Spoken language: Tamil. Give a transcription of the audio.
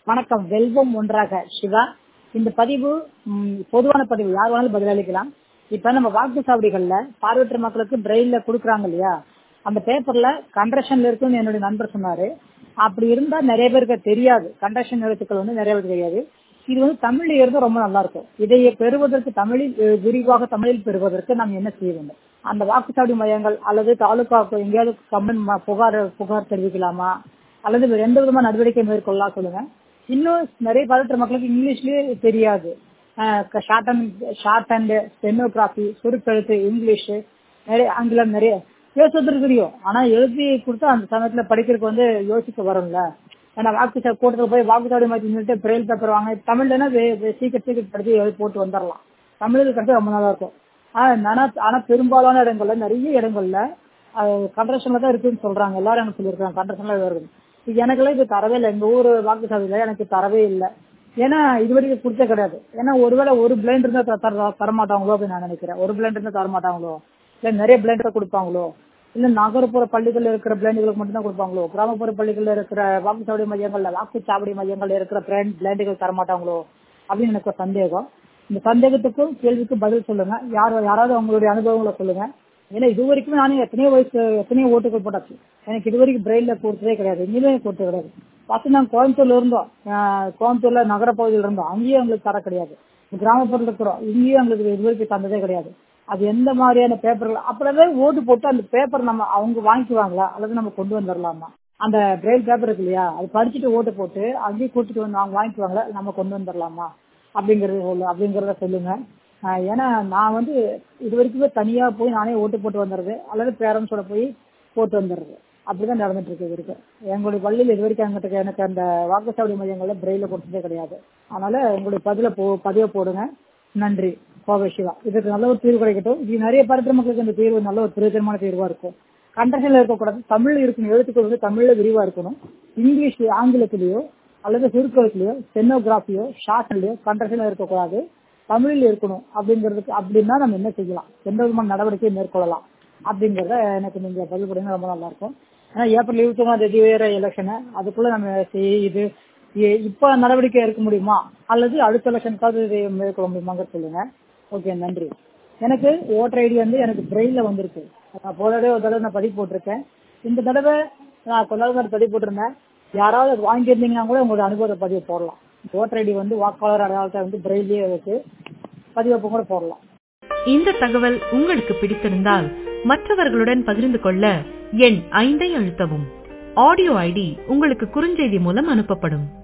வணக்கம் வெல்வம் ஒன்றாக சிவா இந்த பதிவு ம், பொதுவான பதிவு யார் வேணாலும் பதிலளிக்கலாம் இப்ப நம்ம வாக்கு சாவடிகள்ல பார்வையற்ற மக்களுக்கு பிரெயில்ல கொடுக்குறாங்க இல்லையா அந்த பேப்பர்ல கண்ட்ரஷன்ல இருக்குன்னு என்னுடைய நண்பர் சொன்னாரு அப்படி இருந்தா நிறைய பேருக்கு தெரியாது கண்ட்ரஷன் எழுத்துக்கள் வந்து நிறைய பேருக்கு தெரியாது இது வந்து தமிழ்ல இருந்தா ரொம்ப நல்லா இருக்கும் இதை பெறுவதற்கு தமிழில் அஹ், விரிவாக தமிழில் பெறுவதற்கு நாம் என்ன செய்ய வேண்டும் அந்த வாக்குச்சாவடி மையங்கள் அல்லது தாலுகா எங்கேயாவது கம்பன் புகார் புகார் தெரிவிக்கலாமா அல்லது வேற எந்த விதமான நடவடிக்கை மேற்கொள்ளலாம் சொல்லுங்க இன்னும் நிறைய பதற்ற மக்களுக்கு இங்கிலீஷ்லயே தெரியாது short and short and stenography சுருக்கெழுத்து இங்கிலீஷ் நிறைய ஆங்கிலம் நிறைய பேசுறதுக்கு தெரியும் ஆனா எழுதி கொடுத்தா அந்த சமயத்துல படிக்கிறதுக்கு வந்து யோசிக்க வரும்ல ஏன்னா வாக்கு சா- கூட்டத்துல போய் வாக்குச்சாவடி மாதிரி நின்றுட்டு பிரெயில் பேப்பர் வாங்க தமிழ்லன்னா வே- வே- சீக்கிரம் சீக்கிரம் படிச்சு எழுதி போட்டு வந்துடலாம் தமிழுக்கு கண்டிப்பா ரொம்ப நல்லா இருக்கும் ஆனா ஆனா ஆனா பெரும்பாலான இடங்கள்ல நிறைய இடங்கள்ல கண்ட்ரஷன்ல தான் இருக்குன்னு சொல்றாங்க எல்லாரும் எனக்கு சொல்லியிருக்காங்க கண்ட்ரஷன்ல இருக்கு இது எனக்கெல்லாம் இது தரவே இல்லை எங்க ஊர் வாக்குச்சாவடியில எனக்கு தரவே இல்லை ஏன்னா இது வரைக்கும் கொடுத்தே கிடையாது ஏன்னா ஒருவேளை ஒரு பிளைண்ட் இருந்தா த- தர- தரமாட்டாங்களோ அப்படின்னு நான் நினைக்கிறேன் ஒரு பிளைண்ட் இருந்தா தரமாட்டாங்களோ இல்ல நிறைய பிளைண்ட் கொடுப்பாங்களோ இல்ல நகர்ப்புற பள்ளிகள்ல இருக்கிற பிளைண்டுகளுக்கு மட்டும் தான் கொடுப்பாங்களோ கிராமப்புற பள்ளிகள்ல இருக்கிற வாக்குச்சாவடி மையங்கள்ல வாக்குச்சாவடி மையங்கள்ல இருக்கிற பிளைண்டுகள் தரமாட்டாங்களோ அப்படின்னு எனக்கு ஒரு சந்தேகம் இந்த சந்தேகத்துக்கும் கேள்விக்கும் பதில் சொல்லுங்க யார் யாராவது அவங்களுடைய அனுபவங்களை சொல்லுங்க ஏன்னா இது வரைக்கும் நானே எத்தனையோ வயசு எத்தனையோ ஓட்டுகள் போட்டாச்சு எனக்கு இது வரைக்கும் பிரெயின்ல கொடுத்ததே கிடையாது எங்கேயுமே கொடுத்தது கிடையாது ஃபர்ஸ்ட் நாங்கள் கோயம்புத்தூர்ல இருந்தோம் ஆஹ் கோயம்புத்தூர்ல நகரப்பகுதியில் இருந்தோம் அங்கேயும் எங்களுக்கு தர கிடையாது கிராமப்புறத்துல இருக்கிறோம் இங்கேயும் எங்களுக்கு இது வரைக்கும் தந்ததே கிடையாது அது எந்த மாதிரியான பேப்பர்கள் அப்படியே ஓட்டு போட்டு அந்த பேப்பர் நம்ம அவங்க வாங்கிக்குவாங்களா அல்லது நம்ம கொண்டு வந்துடலாமா அந்த பிரெயில் பேப்பர் இருக்கு இல்லையா அது படிச்சுட்டு ஓட்டு போட்டு அங்கேயும் கூட்டிட்டு வந்து அவங்க வாங்கிக்குவாங்களா நம்ம கொண்டு வந்துடலாமா அப்படிங்கறது சொல்லு அப்படிங்கறத சொல்லுங்க ஆஹ் ஏன்னா நான் வந்து இது வரைக்குமே தனியா போய் நானே ஓட்டு போட்டு வந்துடுறது அல்லது பேரண்ட்ஸோட போய் போட்டு வந்துடுறது அப்படிதான் நடந்துட்டு இருக்கு இது வரைக்கும் எங்களுடைய பள்ளியில் இது வரைக்கும் எங்கிட்ட எனக்கு அந்த வாக்குச்சாவடி மையங்கள்ல பிரெயில கொடுத்ததே கிடையாது அதனால உங்களுடைய பதில போ பதிவை போடுங்க நன்றி கோவை சிவா இதுக்கு நல்ல ஒரு தீர்வு கிடைக்கட்டும் இது நிறைய பரப்புற மக்களுக்கு இந்த தீர்வு நல்ல ஒரு பிரயோஜனமான தீர்வா இருக்கும் கண்டஷன்ல இருக்கக்கூடாது தமிழ்ல இருக்கணும் எழுத்துக்கள் வந்து தமிழ்ல விரிவா இருக்கணும் இங்கிலீஷ் ஆங்கிலத்திலேயோ அல்லது சுருக்கெழுத்துலயோ ஸ்டெனோகிராஃபியோ ஷார்ட்லயோ கண்டஷன்ல இருக்கக்கூடாது தமிழில் இருக்கணும் அப்படிங்கிறதுக்கு அப்படின்னா நம்ம என்ன செய்யலாம் எந்த விதமான நடவடிக்கையை மேற்கொள்ளலாம் அப்படிங்கறத எனக்கு நீங்க பதில் கொடுங்க ரொம்ப நல்லா இருக்கும் ஏன்னா ஏப்ரல் இருபத்தி ஒன்பதாம் தேதி வேற எலெக்ஷனு அதுக்குள்ள நம்ம செய்- இது இ- இப்ப நடவடிக்கை எடுக்க முடியுமா அல்லது அடுத்த எலெக்ஷனுக்காவது இதை மேற்கொள்ள முடியுமாங்க சொல்லுங்க ஓகே நன்றி எனக்கு ஓட்டர் ஐடி வந்து எனக்கு பிரெயின்ல வந்திருக்கு நான் போன தடவை ஒரு தடவை நான் பதிவு போட்டிருக்கேன் இந்த தடவை நான் கொஞ்ச நாள் முன்னாடி பதிவு போட்டிருந்தேன் யாராவது அது வாங்கியிருந்தீங்கன்னா கூட உங்களோட அனுபவத்தை பதிவு போடலாம் ஓட்டர் ஐடி வந்து வாக்காளர் அடையாளத்தை வந்து பிரெயிலே இருக்கு பதிவப்பம் கூட போடலாம் இந்த தகவல் உங்களுக்கு பிடித்திருந்தால் மற்றவர்களுடன் பகிர்ந்து கொள்ள எண் ஐந்தை அழுத்தவும் ஆடியோ ஐடி உங்களுக்கு குறுஞ்செய்தி மூலம் அனுப்பப்படும்